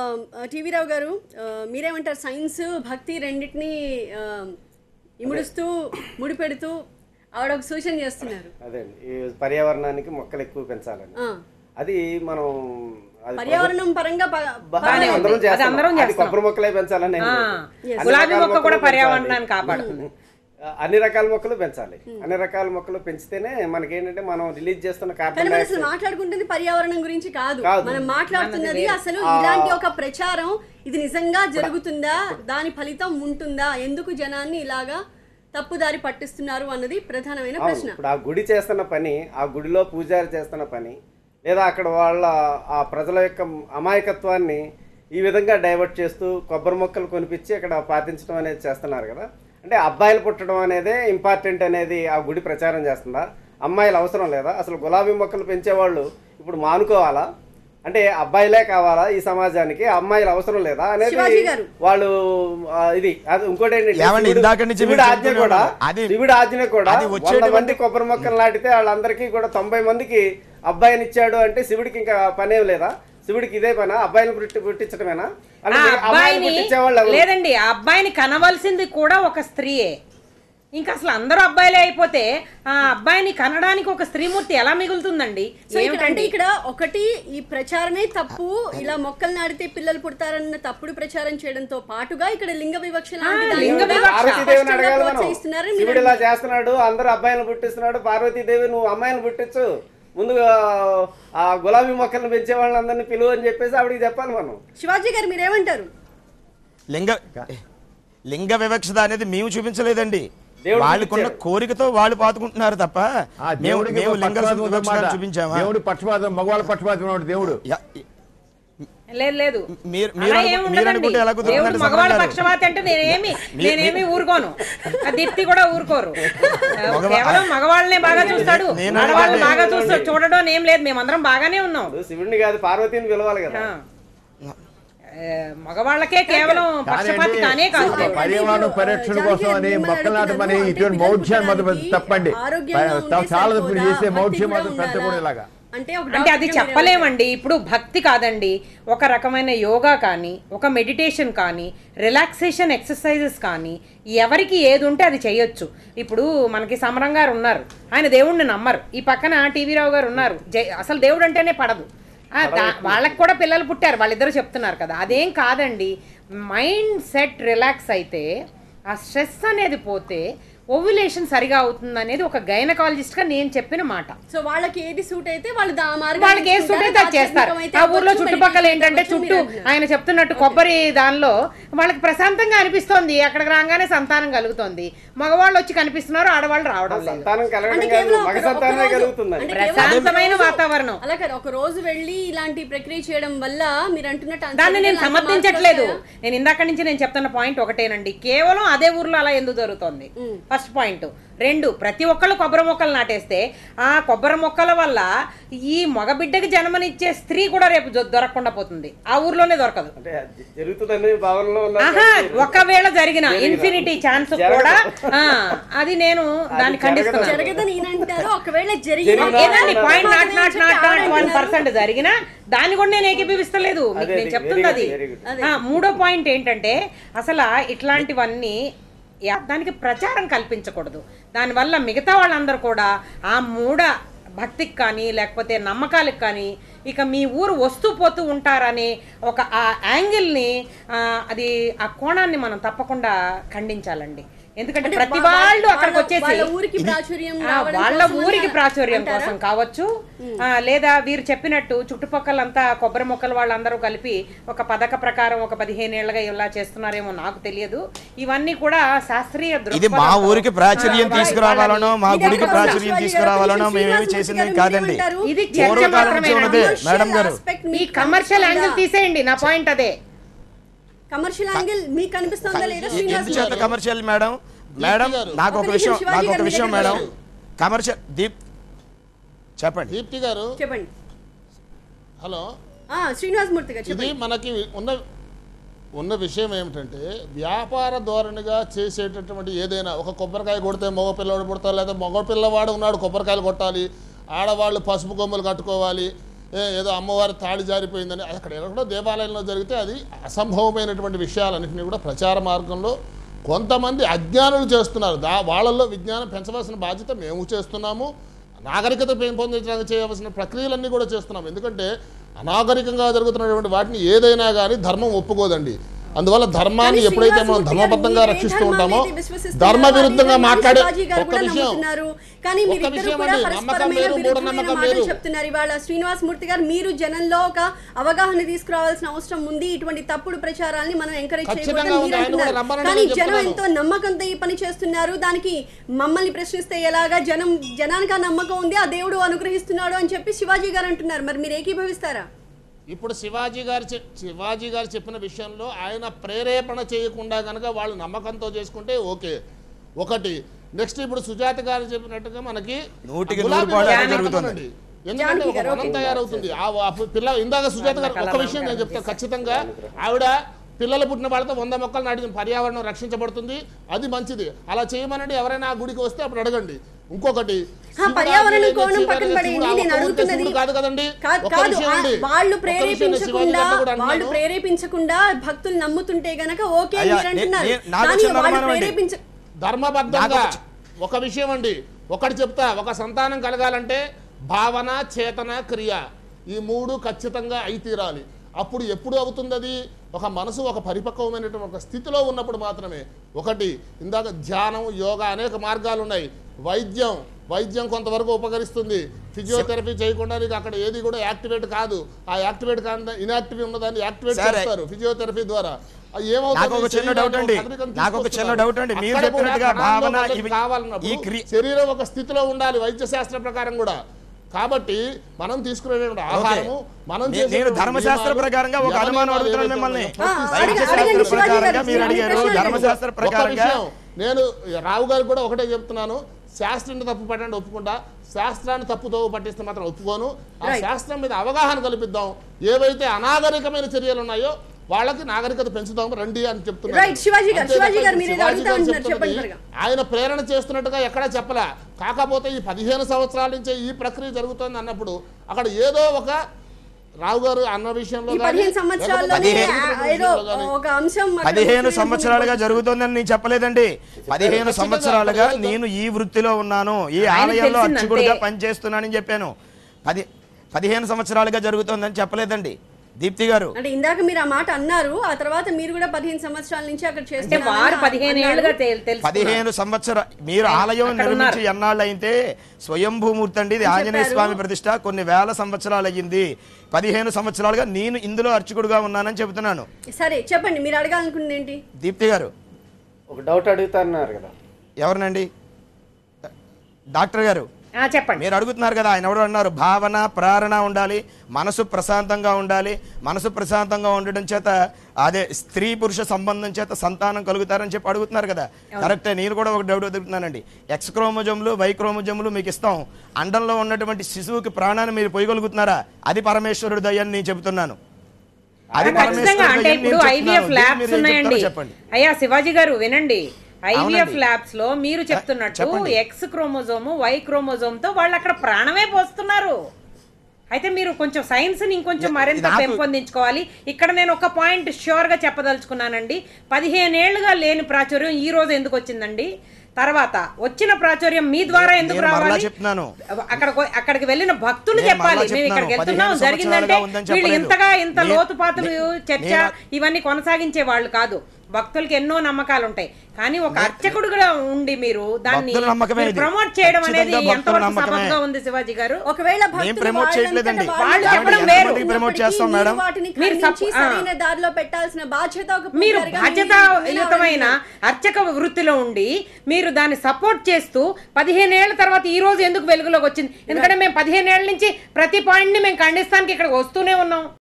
TV రావు గారు ఆ, మీరేమంటారు సైన్స్ భక్తి రెండింటిని ఆ, ఇముడుస్తూ ముడిపెడుతూ ఆవిడ ఒక సూచన చేస్తున్నారు అదే అండి ఈ పర్యావరణానికి మొక్కలు ఎక్కువ పెంచాలని ఆ, అది మనం అది పర్యావరణం పరంగా బ- బా- బాగానే ఉంది. అందరం అది చేస్తున్నాం. అందరం అది చేస్తున్నాం. కొబ్బరి మొక్కలే పెంచాలని ఏం ఆ, లేదు. అన్ని గులాబీ రకాల మొక్క కూడా మొక్కలు పర్యావరణాన్ని పెంచాలి. కాపాడుతుంది ఆ, అన్ని రకాల మొక్కలు పెంచాలి అన్ని రకాల మొక్కలు పెంచితేనే మనకేంటంటే మనం రిలీజ్ చేస్తున్న కానీ కార్బన్ మనం అసలు మాట్లాడుకుంటుంది పర్యావరణం గురించి కాదు కాదు. మనం మాట్లాడుతున్నది అసలు ఇలాంటి ఒక ప్రచారం ఇది నిజంగా జరుగుతుందా దాని ఫలితం ఉంటుందా ఎందుకు జనాన్ని ఇలాగా తప్పుదారి పట్టిస్తున్నారు అన్నది ప్రధానమైన అవును ప్రశ్న ఇప్పుడు ఆ గుడి చేస్తున్న పని ఆ గుడిలో పూజారి చేస్తున్న పని లేదా అక్కడ వాళ్ళ ఆ ప్రజల యొక్క అమాయకత్వాన్ని ఈ విధంగా డైవర్ట్ చేస్తూ కొబ్బరి మొక్కలు కొనిపించి అక్కడ పాటించడం అనేది చేస్తున్నారు కదా అంటే అబ్బాయిలు పుట్టడం అనేదే ఇంపార్టెంట్ అనేది ఆ గుడి ప్రచారం చేస్తుందా అమ్మాయిలు అవసరం లేదా అసలు గులాబీ మొక్కలు పెంచేవాళ్ళు ఇప్పుడు మానుకోవాలా అంటే అబ్బాయిలే కావాలా ఈ సమాజానికి అమ్మాయిలు అవసరం లేదా అనేది శివాజీ గారు. వాళ్ళు ఆ, ఇది అది ఇంకోటి ఏంటంటే ఏమండి, శివుడు- ఇందాక నుంచి శివుడి మీరు ఆజ్ఞ చెప్తూనే కూడా ఉన్నారు. అది- శివుడి ఆజ్ఞ కూడా అది వంద వచ్చేటువంటి- మంది కొబ్బరి మొక్కలు నాటితే వాళ్ళందరికీ కూడా తొంభై మందికి అబ్బాయిని ఇచ్చాడు అంటే శివుడికి ఇంకా పనేం లేదా శివుడికి ఇదే పనా అబ్బాయిని పుట్టి పుట్టించడమేనా ఆ అంటే అమ్మాయిని అబ్బాయిని పుట్టించేవాళ్ళు ఎవరు? లేదండి ఆ అబ్బాయిని కనవలసింది కూడా ఒక స్త్రీయే ఇంకా అసలు అందరూ అబ్బాయిలే అయిపోతే ఆ అబ్బాయిని కనడానికి ఒక స్త్రీమూర్తి ఎలా మిగులుతుందండి సో ఇక్కడ అంటే ఏమిటండి ఇక్కడ ఒకటి ఈ ప్రచారమే తప్పు ఇలా మొక్కలు నాటితే పిల్లలు పుడతారన్న తప్పుడు ప్రచారం చేయడంతో పాటుగా ఇక్కడ లింగ వివక్ష లాంటి దాన్ని లింగ కూడా వివక్ష. పార్వతీదేవిని స్పష్టంగా అడగాలి మనం ప్రోత్సహిస్తున్నారని శివుడు మీరు ఇలా చేస్తున్నాడు అందరూ అబ్బాయిలను పుట్టిస్తున్నాడు పార్వతీదేవి నువ్వు అమ్మాయిని పుట్టించు ముందుగా ఆ గులాబీ మొక్కలను పెంచే వాళ్ళందరినీ పిలువు అని చెప్పేసి ఆవిడకి చెప్పాలి మనం శివాజీ గారు మీరేమంటారు లింగ లింగ వివక్షత అనేది మేము చూపించలేదండి దేవుడు వాళ్ళకున్న చూపించాడు. కోరికతో వాళ్ళు పాతుకుంటున్నారు తప్ప ఆ మేము దేవుడికి మేము ఒక లింగ పక్షపాతం వివక్షత ఉందన్నమాట. చూపించామా దేవుడు పక్షపాతం మగవాళ్ళ పక్షపాతం ఉన్నాడు దేవుడు యా- లేదు లేదు మీరు- అలా మీరు ఏం అనుకు- ఉండదండి. మీరు అనుకుంటే ఎలా కుదురుతుందండి దేవుడు మగవాళ్ళ సంబంధాలు? పక్షపాతి అంటే నేనేమి మీ- నేనేమి ఊరుకోను ఆ దీప్తి కూడా ఊరుకోరు మగవా- కేవలం మగవాళ్ళనే బాగా చూస్తాడు నేను ఆడవాళ్ళని అంటే- బాగా చూస్తాడు చూడడం అని ఏం లేదు మేమందరం బాగానే ఉన్నాం ఇప్పుడు శివుడిని కాదు పార్వతీని పిలవాలి కదా ఆ. ఏ, మగవాళ్ళకే కేవలం పక్షపాతి కానే కాదు ఆ దేవుడు. పర్యావరణ పరిరక్షణ కోసం అని మొక్కలు నాటమని ఇటువంటి మౌఢ్యాన్ని మాత్రం తప్పండి చాలా ఇప్పుడు చేసే మౌఢ్యం మాత్రం పెంచకూడదు ఇలాగా అంటే ఒక అంటే అది డాక్టర్గా మీరు చెప్పలేమండి ఇప్పుడు భక్తి కాదండి ఒక రకమైన యోగా కానీ ఒక మెడిటేషన్ కానీ రిలాక్సేషన్ ఎక్సర్సైజెస్ కానీ ఎవరికి ఏది ఉంటే అది చేయొచ్చు ఇప్పుడు మనకి సమరం గారు ఉన్నారు ఆయన దేవుణ్ణి నమ్మరు ఈ పక్కన టీవీ రావు గారు ఉన్నారు జై- అసలు దేవుడు అంటేనే పడదు ఆ, దా- వాళ్ళకి కూడా పిల్లలు పుట్టారు వాళ్ళిద్దరు చెప్తున్నారు కదా అదేం కాదండి మైండ్ సెట్ రిలాక్స్ అయితే ఆ స్ట్రెస్ అనేది పోతే ఓవ్యులేషన్ సరిగా అవుతుంది అనేది ఒక గైనకాలజిస్ట్ గా నేను చెప్పిన మాట సో వాళ్ళకి ఏది సూట్ అయితే వాళ్ళు దా మార్గాన్ని వాళ్ళకి ఏ సూట్ అయితే అది చేస్తారు ఆధ్యాత్మికమైతే ఆ ఊర్లో అవ్వచ్చు, చుట్టుపక్కల meditation ఏంటంటే అవ్వచ్చు, చుట్టూ మీరు అంటున్నారు. ఆయన చెప్తున్నట్టు కొబ్బరి దానిలో వాళ్ళకి ప్రశాంతంగా అనిపిస్తోంది అక్కడికి రాగానే సంతానం కలుగుతోంది మగవాళ్ళు వచ్చి కనిపిస్తున్నారు ఆడవాళ్ళు రావడం లేదు సంతానం కలగడం అంటే కాదు కేవలం మగ ఒక- ఒక సంతానమే రోజు- కలుగుతుందండి అంటే కేవలం ప్రశాంతమైన ఒక రోజు- వాతావరణం. అలా కాదు ఒక రోజు వెళ్ళి ఇలాంటి ప్రక్రియ చేయడం వల్ల మీరు అంటున్నట్టు అంత దాన్ని నేను అంత సమర్థించట్లేదు మార్పులు వస్తాయా? నేను ఇందాక నుంచి నేను చెప్తున్న పాయింట్ ఒకటేనండి కేవలం అదే ఊర్లో అలా ఎందుకు జరుగుతోంది ఫస్ట్ పాయింట్ రెండు ప్రతి ఒక్కళ్ళు కొబ్బరి మొక్కలు నాటేస్తే ఆ కొబ్బరి మొక్కల వల్ల ఈ మగబిడ్డకి జన్మనిచ్చే స్త్రీ కూడా రేపు దొ- దొరకకుండా పోతుంది ఆ ఊర్లోనే దొరకదు అంటే అది జరుగుతుందనే భావనలో ఉన్నారు ఆహా మీరు. ఒకవేళ జరిగిన జరిగిన. ఇన్ఫినిటీ ఛాన్స్ జరగదు. కూడా ఆ, అది నేను దాన్ని జరగదు. ఖండిస్తున్నాను జరగదని ఈయన అంటారు ఒకవేళ జరిగిన జరిగినా ఏదండి point not not not not one ఆడంటున్నారు. పర్సెంట్ జరిగినా దాన్ని కూడా నేను ఏకీభవిస్తలేదు మీకు అదే, నేను అదే, చెప్తుంది very అది good, very good. ఆ, మూడో పాయింట్ ఏంటంటే అసలు ఇట్లాంటివన్నీ యా- దానికి ప్రచారం కల్పించకూడదు దానివల్ల మిగతా వాళ్ళందరూ కూడా ఆ మూడ భక్తికి కానీ లేకపోతే నమ్మకాలకు కానీ ఇక మీ ఊరు వస్తూ పోతూ ఉంటారనే ఒక ఆ యాంగిల్ని ఆ, అది ఆ కోణాన్ని మనం తప్పకుండా ఖండించాలండి ఎందుకంటే అంటే ప్రతి వా- వాళ్ళు వాళ్ళ- అక్కడికి వచ్చేసి వాళ్ళ ఊరికి ప్రాచుర్యం ఆ, రావడం వాళ్ళ కోసం అని ఊరికి ప్రాచుర్యం అంటారా? కోసం కావచ్చు ఆ, లేదా వీరు చెప్పినట్టు చుట్టుపక్కలంతా కొబ్బరి మొక్కలు వాళ్ళందరూ కలిపి ఒక పథక ప్రకారం ఒక పదిహేనేళ్లుగా ఇలా చేస్తున్నారేమో నాకు తెలియదు ఇవన్నీ కూడా శాస్త్రీయ ఇది దృక్పథంతో, మా ఊరికి ప్రాచుర్యం ఆ, తీసుకురావాలనో మా ఇది గుడికి ఎక్కడ ప్రాచుర్యం శివాజీ గారు, తీసుకురావాలనో కొంచెం మేమేమి శ్రీనివాస్ చేసింది మూర్తి గారు కాదండి మీరేమంటారు? ఇది చర్చ పూర్వకాలం నుంచి మాత్రమేనా? ఉన్నదే మేడం గారు ఈ కమర్షియల్ యాంగిల్ తీసేయండి నా పాయింట్ అదే కమర్షియల్ యాంగిల్ మీకు కనిపిస్తుందా లేదా ఎ- శ్రీనివాస్ ఎందుచేత గారు? కమర్షియల్ మేడం మేడం గారు. నాకు ఒక ఒక నిమిషం విషయం శివాజీ నాకు ఒక గారు విషయం మీ మేడం దగ్గర కమర్షియల్ దీప్ చెప్పండి దీప్తి గారు చెప్పండి హలో ఆ, శ్రీనివాస్ మూర్తి గారు ఇది చెప్పండి మనకి ఉన్న ఉన్న విషయం ఏమిటంటే వ్యాపార ధోరణిగా చేసేటటువంటి ఏదైనా ఒక కొబ్బరికాయ కొడితే మగ పిల్లవాడు పుడతారు లేదా మగ పిల్లవాడు ఉన్నాడు కొబ్బరికాయలు కొట్టాలి ఆడవాళ్ళు పసుపు కొమ్ములు కట్టుకోవాలి ఏ- ఏదో అమ్మవారి తాళి జారిపోయిందని అది అక్కడ ఎక్కడో దేవాలయంలో జరిగితే అది అసంభవమైనటువంటి విషయాలన్నింటినీ కూడా ప్రచార మార్గంలో కొంతమంది అజ్ఞానులు చేస్తున్నారు దా వాళ్ళల్లో విజ్ఞానం పెంచవలసిన బాధ్యత మేము చేస్తున్నాము నాగరికత పెంపొందించడానికి చేయవలసిన ప్రక్రియలన్నీ కూడా చేస్తున్నాం ఎందుకంటే అనాగరికంగా జరుగుతున్నటువంటి వాటిని ఏదైనా కానీ ధర్మం ఒప్పుకోదండి అందువల్ల ధర్మాన్ని కానీ ఎప్పుడైతే మనం శ్రీనివాసమూర్తి గారు ధర్మబద్ధంగా మీరు ఏ రక్షిస్తూ ధర్మాన్ని ఉంటామో అయితే విశ్వసిస్తున్నారో ధర్మ అదే విరుద్ధంగా ధర్మాన్ని మాట్లాడే శివాజీ గారు ఒక్క కూడా విషయం నమ్ముతున్నారు. కానీ ఒక్క మీరిద్దరు విషయం కూడా అండి, నమ్మకం పరస్పరమైన వేరు, విరుద్ధమైన మూఢనమ్మకం మాటలు వేరు. చెప్తున్నారు ఇవాళ శ్రీనివాసమూర్తి గారు మీరు జనంలో ఒక అవగాహన తీసుకురావాల్సిన అవసరం ఉంది ఇటువంటి తప్పుడు ప్రచారాన్ని మనం ఎంకరేజ్ ఖచ్చితంగా చేయకూడదని ఉంది. మీరు ఆయన కూడా అంటున్నారు రమ్మనండి కానీ నేను జనం చెప్తున్నాను. ఎంతో నమ్మకంతో ఈ పని చేస్తున్నారు దానికి మమ్మల్ని ప్రశ్నిస్తే ఎలాగా జనం జనానికి ఆ నమ్మకం ఉంది ఆ దేవుడు అనుగ్రహిస్తున్నాడు అని చెప్పి శివాజీ గారు అంటున్నారు మరి మీరు ఏకీభవిస్తారా ఇప్పుడు శివాజీ గారు చె- శివాజీ గారు చెప్పిన విషయంలో ఆయన ప్రేరేపణ చేయకుండా కనుక వాళ్ళు నమ్మకంతో చేసుకుంటే ఓకే ఒకటి నెక్స్ట్ ఇప్పుడు సుజాత గారు చెప్పినట్టుగా మనకి నూటికి గులాబీ నూరు పాళ్ళు వనం జరుగుతుంది. ఉందండి. ఎందుకంటే ఒక జానకి గారు, వనం తయారవుతుంది ఆ ఆ పిల్ల ఇందాక సుజాత గారు ఒక విషయం నేను చెప్తాను ఖచ్చితంగా ఆవిడ పిల్లలు పుట్టిన వాళ్ళతో వంద మొక్కలు నాటిన పర్యావరణం రక్షించబడుతుంది అది మంచిది అలా చేయమనండి ఎవరైనా ఆ గుడికి వస్తే అప్పుడు అడగండి ఇంకొకటి శివుడు పర్యావరణం ఆజ్ఞ కోణం లేని పక్కన శివుడు పడేయండి ఆ నేను ఒక్క ఊరికే అడుగుతున్నది శివుడు కాదు కదండి కాదు ఒక్క కాదు విషయం ఆ- అండి. వాళ్ళు ఒక్క విషయం నేను శివాజీ ప్రేరేపించకుండా గారితో కూడా వాళ్ళు అంటున్నాను. ప్రేరేపించకుండా భక్తులు నమ్ముతుంటే గనక ఓకే అయ్యా, మీరు అంటున్నారు నే- నే- నాకు కానీ చిన్న వాళ్ళు అనుమానం అండి. ప్రేరేపించ ధర్మబద్ధంగా నాకు ఒక విషయం అండి ఒకటి చెప్తా ఒక సంతానం కలగాలంటే భావన చేతన క్రియ ఈ మూడు ఖచ్చితంగా అయి తీరాలి అప్పుడు ఎప్పుడు అవుతుంది అది ఒక మనసు ఒక పరిపక్వమైనటువంటి ఒక స్థితిలో ఉన్నప్పుడు మాత్రమే ఒకటి ఇందాక ధ్యానం యోగా అనేక మార్గాలు ఉన్నాయి వైద్యం వైద్యం కొంతవరకు ఉపకరిస్తుంది ఫిజియోథెరపీ చేయకుండా నీకు అక్కడ ఏది కూడా యాక్టివేట్ కాదు ఆ యాక్టివేట్ కాని ఇన్యాక్టివ్ ఉన్నదాన్ని యాక్టివేట్ సరే. చేస్తారు ఫిజియోథెరపీ ద్వారా అది ఏమవుతుంది? నాకు ఒక చిన్న డౌట్ అండి. శరీరంలో కదలికను నాకు ఒక చిన్న తీసుకొస్తున్నారు. డౌట్ అండి. మీరు అక్కడ కూడా చెప్పినట్టుగా కణాల్లో భావన కదలిక ఇవి- కావాలన్నప్పుడు ఈ క్రి- శరీరం ఒక స్థితిలో ఉండాలి వైద్య శాస్త్ర ప్రకారం కూడా కాబట్టి మనం తీసుకునేటువంటి ఆహారము మనం నే- చేసే నేను ధర్మశాస్త్ర నియమాలు, ప్రకారంగా ఒక యమ అనుమానం నియమాలు అడుగుతున్నాను ఏవైతే మిమ్మల్ని. ఉన్నాయో, ప్రతి ఆ, శాస్త్ర అడగండి, శాస్త్ర అడగండి, శివాజీ ప్రకారం గారు, ప్రకారంగా మీరు శివాజీ అడిగారు గారు, ధర్మశాస్త్ర ఒక ప్రకారంగా విషయం నేను రావు గారు కూడా ఒకటే చెప్తున్నాను శాస్త్రాన్ని తప్పు పట్టండి ఒప్పుకుంటా శాస్త్రాన్ని తప్పుతో పట్టిస్తే మాత్రం ఒప్పుకోను ఆ Right. శాస్త్రం మీద అవగాహన కల్పిద్దాం ఏవైతే అనాగరికమైన చర్యలు ఉన్నాయో వాళ్ళకి నాగరికత పెంచుదాం రండి అని చెప్తున్నాను Right, శివాజీ గారు, అంతే శివాజీ తప్ప గారు మీరు ఏదో శివాజీ అడుగుతా గారు ఉంటున్నారు, చెప్తున్నది చెప్పండి త్వరగా. ఆయన ప్రేరణ చేస్తున్నట్టుగా ఎక్కడా చెప్పలే కాకపోతే ఈ పదిహేను సంవత్సరాల నుంచే ఈ ప్రక్రియ జరుగుతోంది అన్నప్పుడు అక్కడ ఏదో ఒక రావు గారు అన్న విషయంలో ఈ గానీ, పదిహేను లేకపోతే సంవత్సరాల్లోనే పదిహేను ఆ- ఏదో విషయంలో గానీ, ఒక అంశం అక్కడ పదిహేను ముస్లిం సంవత్సరాలుగా జరుగుతోందని నేను చెప్పలేదండి పదిహేను ఖచ్చితంగా సంవత్సరాలుగా ఖచ్చితంగా. నేను ఈ వృత్తిలో ఉన్నాను ఈ ఆయనకు ఆలయంలో తెలిసింది అర్చకుడిగా అంతే. పనిచేస్తున్నానని చెప్పాను పది పదిహేను సంవత్సరాలుగా జరుగుతోందని చెప్పలేదండి దీప్తి గారు అంటే ఇందాక మీరు ఆ మాట అన్నారు ఆ తర్వాత మీరు కూడా పదిహేను సంవత్సరాల నుంచి అక్కడ అంటే చేస్తున్నారు వారు పదిహేను ఏళ్ళుగా తెలుసు పదిహేను సంవత్సర మీరు ఆలయం అక్కడ నిర్మించి ఉన్నారు. ఎన్నాళ్ళు అయితే స్వయంభూమూర్తి అండి ఇది అని ఆంజనేయ చెప్పారు. స్వామి ప్రతిష్ట కొన్ని వేల సంవత్సరాలు అయ్యింది పదిహేను సంవత్సరాలుగా నేను ఇందులో అర్చకుడుగా ఉన్నానని చెబుతున్నాను సరే చెప్పండి మీరు అడగాలనుకున్నది ఏంటి దీప్తి గారు ఒక డౌట్ అడుగుతున్నారు కదా ఎవరినండి డాక్టర్ గారు ఆ, చెప్పండి మీరు అడుగుతున్నారు కదా ఆయన ఎవరు అన్నారు భావన ప్రేరణ ఉండాలి మనసు ప్రశాంతంగా ఉండాలి మనసు ప్రశాంతంగా ఉండడం చేత అదే స్త్రీ పురుష సంబంధం చేత సంతానం కలుగుతారని చెప్పి అడుగుతున్నారు కదా కరెక్టే నేను కూడా ఒక డౌట్ అడుగుతున్నానండి ఎక్స్ క్రోమోజోములు వై క్రోమోజోములు మీకు ఇస్తాం అండంలో ఉన్నటువంటి శిశువుకి ప్రాణాన్ని మీరు పోయగలుగుతున్నారా అది పరమేశ్వరుడు దయ్యని నేను చెబుతున్నాను అది ఖచ్చితంగా అంటే దయ్యని ఇప్పుడు నేను ఐవీఎఫ్ చెప్తున్నాను. ల్యాబ్స్ దీన్ని మీరు ఏం ఉన్నాయండి చెప్తారో చెప్పండి అయ్యా శివాజీ గారు వినండి ఐవీఎఫ్ అవునండి. ల్యాబ్స్ లో మీరు చెప్తున్నట్టు చెప్పండి. ఎక్స్ క్రోమోజోము వై క్రోమోజోమ్ తో వాళ్ళు అక్కడ ప్రాణమే పోస్తున్నారు అయితే మీరు కొంచెం సైన్స్ ని ఇంకొంచెం యా, మరింత నాకు- పెంపొందించుకోవాలి ఇక్కడ నేను ఒక పాయింట్ ష్యూర్ గా చెప్పదలుచుకున్నానండి పదిహేనేళ్లుగా లేని ప్రాచుర్యం ఈ రోజు ఎందుకు వచ్చిందండి తర్వాత వచ్చిన ప్రాచుర్యం మీ ద్వారా ఎందుకు నేను మరలా రావాలి చెప్తున్నాను. అక్కడ అక్కడికి వెళ్ళిన భక్తులు నేను చెప్పాలి మరలా మేము ఇక్కడికి చెప్తున్నాను. వెళ్తున్నాం పదిహేను జరిగిందంటే సంవత్సరాలుగా ఉందని వీళ్ళు చెప్పలేదు. ఇంతగా ఇంత నే- లోతుపాతులు నే- చర్చ నేను- ఇవన్నీ కొనసాగించే వాళ్ళు కాదు భక్తులకి ఎన్నో నమ్మకాలు ఉంటాయి కానీ ఒక అర్చకుడుగా ఉండి మీరు దాన్ని భక్తుల నమ్మకమే ఇది. ప్రమోట్ చేయడం అనేది ఖచ్చితంగా భక్తుల ఎంతవరకు నమ్మకమే. సబబుగా ఉంది శివాజీ గారు ఒకవేళ భక్తులు ప్రమోట్ వాళ్ళంతట చేయట్లేదండి. వాళ్ళు వాళ్ళు చెప్పడం చెప్పడం వేరు. వేరు. ప్రమోట్ చేస్తాం ఉన్నప్పటికీ మేడం. మీరు వాటిని మీరు ఖండించి తప్పు- ఆ. సరైన దారిలో పెట్టాల్సిన బాధ్యత ఒక మీరు పూజారిగా మీ- బాధ్యతాయుతమైన అర్చక వృత్తిలో ఉండి మీరు దాన్ని సపోర్ట్ చేస్తూ పదిహేనేళ్ల తర్వాత ఈ రోజు ఎందుకు వెలుగులోకి వచ్చింది ఎందుకంటే మేము పదిహేనేళ్ల నుంచి ప్రతి పాయింట్ ని మేము ఖండిస్తానికి ఇక్కడ వస్తూనే ఉన్నాం